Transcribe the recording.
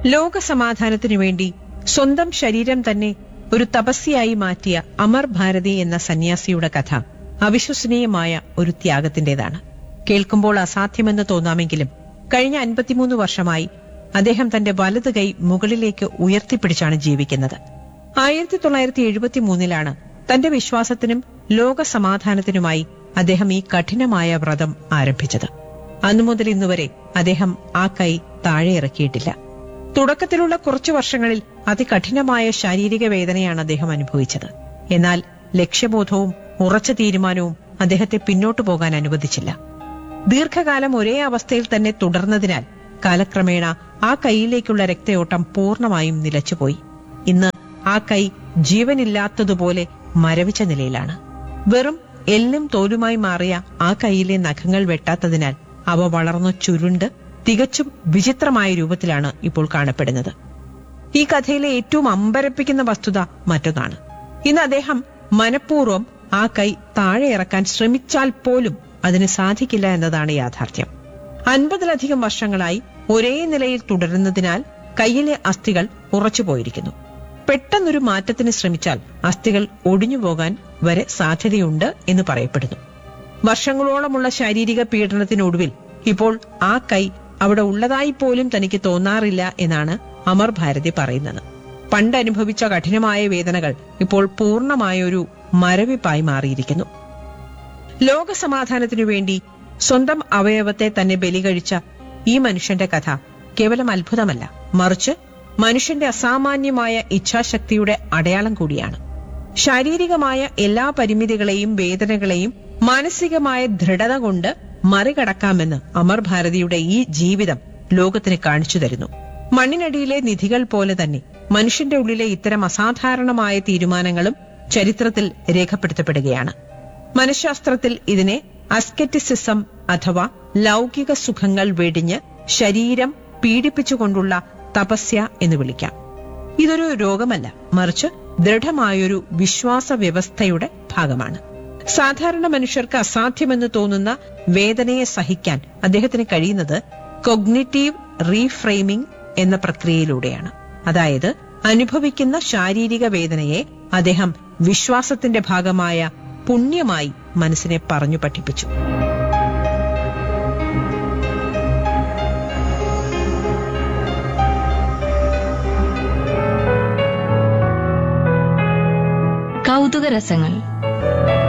ലോക സമാധാനത്തിനു വേണ്ടി സ്വന്തം ശരീരം തന്നെ ഒരു തപസ്യയായി മാറ്റിയ അമർ ഭാരതി എന്ന സന്യാസിയുടെ കഥ അവിശ്വസനീയമായ ഒരു ത്യാഗത്തിന്റേതാണ് കേൾക്കുമ്പോൾ അസാധ്യമെന്ന് തോന്നാമെങ്കിലും കഴിഞ്ഞ അൻപത്തിമൂന്ന് വർഷമായി അദ്ദേഹം തന്റെ വലത് കൈ മുകളിലേക്ക് ഉയർത്തിപ്പിടിച്ചാണ് ജീവിക്കുന്നത് ആയിരത്തി തൊള്ളായിരത്തി എഴുപത്തിമൂന്നിലാണ് തന്റെ വിശ്വാസത്തിനും ലോക സമാധാനത്തിനുമായി അദ്ദേഹം ഈ കഠിനമായ വ്രതം ആരംഭിച്ചത് അന്നു മുതൽ ഇന്നുവരെ അദ്ദേഹം ആ കൈ താഴെ ഇറക്കിയിട്ടില്ല തുടക്കത്തിലുള്ള കുറച്ചു വർഷങ്ങളിൽ അതികഠിനമായ ശാരീരിക വേദനയാണ് അദ്ദേഹം അനുഭവിച്ചത് എന്നാൽ ലക്ഷ്യബോധവും ഉറച്ച തീരുമാനവും അദ്ദേഹത്തെ പിന്നോട്ടു പോകാൻ അനുവദിച്ചില്ല ദീർഘകാലം ഒരേ അവസ്ഥയിൽ തന്നെ തുടർന്നതിനാൽ കാലക്രമേണ ആ കൈയിലേക്കുള്ള രക്തയോട്ടം പൂർണ്ണമായും നിലച്ചുപോയി ഇന്ന് ആ കൈ ജീവനില്ലാത്തതുപോലെ മരവിച്ച നിലയിലാണ് വെറും എല്ലും തോലുമായി മാറിയ ആ കൈയിലെ നഖങ്ങൾ വെട്ടാത്തതിനാൽ അവ വളർന്നു ചുരുണ്ട് തികച്ചും വിചിത്രമായ രൂപത്തിലാണ് ഇപ്പോൾ കാണപ്പെടുന്നത് ഈ കഥയിലെ ഏറ്റവും അമ്പരപ്പിക്കുന്ന വസ്തുത മറ്റൊന്നാണ് ഇന്ന് അദ്ദേഹം മനഃപൂർവ്വം ആ കൈ താഴെ ഇറക്കാൻ ശ്രമിച്ചാൽ പോലും അതിന് സാധിക്കില്ല എന്നതാണ് യാഥാർത്ഥ്യം അൻപതിലധികം വർഷങ്ങളായി ഒരേ നിലയിൽ തുടരുന്നതിനാൽ കൈയിലെ അസ്ഥികൾ ഉറച്ചുപോയിരിക്കുന്നു പെട്ടെന്നൊരു മാറ്റത്തിന് ശ്രമിച്ചാൽ അസ്ഥികൾ ഒടിഞ്ഞുപോകാൻ വരെ സാധ്യതയുണ്ട് എന്ന് പറയപ്പെടുന്നു വർഷങ്ങളോളമുള്ള ശാരീരിക പീഡനത്തിനൊടുവിൽ ഇപ്പോൾ ആ കൈ അവിടെ ഉള്ളതായി പോലും തനിക്ക് തോന്നാറില്ല എന്നാണ് അമർ ഭാരതി പറയുന്നത് പണ്ട് അനുഭവിച്ച കഠിനമായ വേദനകൾ ഇപ്പോൾ പൂർണ്ണമായ ഒരു മരവിപ്പായി മാറിയിരിക്കുന്നു ലോക സമാധാനത്തിനു വേണ്ടി സ്വന്തം അവയവത്തെ തന്നെ ബലികഴിച്ച ഈ മനുഷ്യന്റെ കഥ കേവലം അത്ഭുതമല്ല മറിച്ച് മനുഷ്യന്റെ അസാമാന്യമായ ഇച്ഛാശക്തിയുടെ അടയാളം കൂടിയാണ് ശാരീരികമായ എല്ലാ പരിമിതികളെയും വേദനകളെയും മാനസികമായ ദൃഢത കൊണ്ട് മറികടക്കാമെന്ന് അമർ ഭാരതിയുടെ ഈ ജീവിതം ലോകത്തിന് കാണിച്ചു തരുന്നു മണ്ണിനടിയിലെ നിധികൾ പോലെ തന്നെ മനുഷ്യന്റെ ഉള്ളിലെ ഇത്തരം അസാധാരണമായ തീരുമാനങ്ങളും ചരിത്രത്തിൽ രേഖപ്പെടുത്തപ്പെടുകയാണ് മനഃശാസ്ത്രത്തിൽ ഇതിനെ അസ്കെറ്റിസിസം അഥവാ ലൗകിക സുഖങ്ങൾ വെടിഞ്ഞ് ശരീരം പീഡിപ്പിച്ചുകൊണ്ടുള്ള തപസ്യ എന്ന് വിളിക്കാം ഇതൊരു രോഗമല്ല മറിച്ച് ദൃഢമായൊരു വിശ്വാസ വ്യവസ്ഥയുടെ ഭാഗമാണ് സാധാരണ മനുഷ്യർക്ക് അസാധ്യമെന്ന് തോന്നുന്ന വേദനയെ സഹിക്കാൻ അദ്ദേഹത്തിന് കഴിയുന്നത് കൊഗ്നിറ്റീവ് റീഫ്രെയിമിംഗ് എന്ന പ്രക്രിയയിലൂടെയാണ് അതായത് അനുഭവിക്കുന്ന ശാരീരിക വേദനയെ അദ്ദേഹം വിശ്വാസത്തിന്റെ ഭാഗമായ പുണ്യമായി മനസ്സിനെ പറഞ്ഞു പഠിപ്പിച്ചു കൗതുക രസങ്ങൾ